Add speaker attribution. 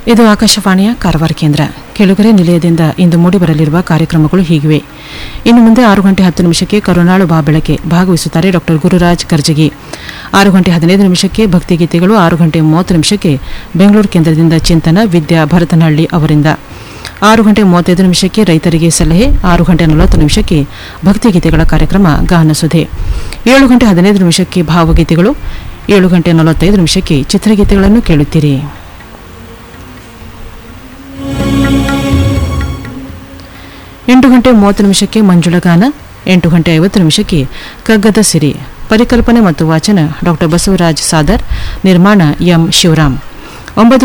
Speaker 1: ಇದು ಆಕಾಶವಾಣಿಯ ಕಾರವಾರ ಕೇಂದ್ರ ಕೆಳಗರೆ ನಿಲಯದಿಂದ ಇಂದು ಮೂಡಿಬರಲಿರುವ ಕಾರ್ಯಕ್ರಮಗಳು ಹೀಗಿವೆ ಇನ್ನು ಮುಂದೆ ಆರು ಗಂಟೆ ಹತ್ತು ನಿಮಿಷಕ್ಕೆ ಕರುನಾಳು ಬಾ ಬೆಳಕೆ ಭಾಗವಹಿಸುತ್ತಾರೆ ಡಾಕ್ಟರ್ ಗುರುರಾಜ್ ಕರ್ಜಗಿ ಆರು ಗಂಟೆ ಹದಿನೈದು ನಿಮಿಷಕ್ಕೆ ಭಕ್ತಿಗೀತೆಗಳು ಆರು ಗಂಟೆ ಮೂವತ್ತು ನಿಮಿಷಕ್ಕೆ ಬೆಂಗಳೂರು ಕೇಂದ್ರದಿಂದ ಚಿಂತನ ವಿದ್ಯಾ ಭರತನಹಳ್ಳಿ ಅವರಿಂದ ಆರು ಗಂಟೆ ಮೂವತ್ತೈದು ನಿಮಿಷಕ್ಕೆ ರೈತರಿಗೆ ಸಲಹೆ ಆರು ಗಂಟೆ ನಲವತ್ತು ನಿಮಿಷಕ್ಕೆ ಭಕ್ತಿಗೀತೆಗಳ ಕಾರ್ಯಕ್ರಮ ಗಾನಸುಧೆ ಏಳು ಗಂಟೆ ಹದಿನೈದು ನಿಮಿಷಕ್ಕೆ ಭಾವಗೀತೆಗಳು ಏಳು ಗಂಟೆ ನಲವತ್ತೈದು ನಿಮಿಷಕ್ಕೆ ಚಿತ್ರಗೀತೆಗಳನ್ನು ಕೇಳುತ್ತೀರಿ ಎಂಟು ಗಂಟೆ ಮೂವತ್ತು ನಿಮಿಷಕ್ಕೆ ಮಂಜುಳಗಾನ ಎಂಟು ಗಂಟೆ ಐವತ್ತು ನಿಮಿಷಕ್ಕೆ ಕಗ್ಗದ ಸಿರಿ ಪರಿಕಲ್ಪನೆ ಮತ್ತು ವಾಚನ ಡಾಕ್ಟರ್ ಬಸವರಾಜ್ ಸಾದರ್ ನಿರ್ಮಾಣ ಎಂ ಶಿವರಾಮ್ ಒಂಬತ್ತು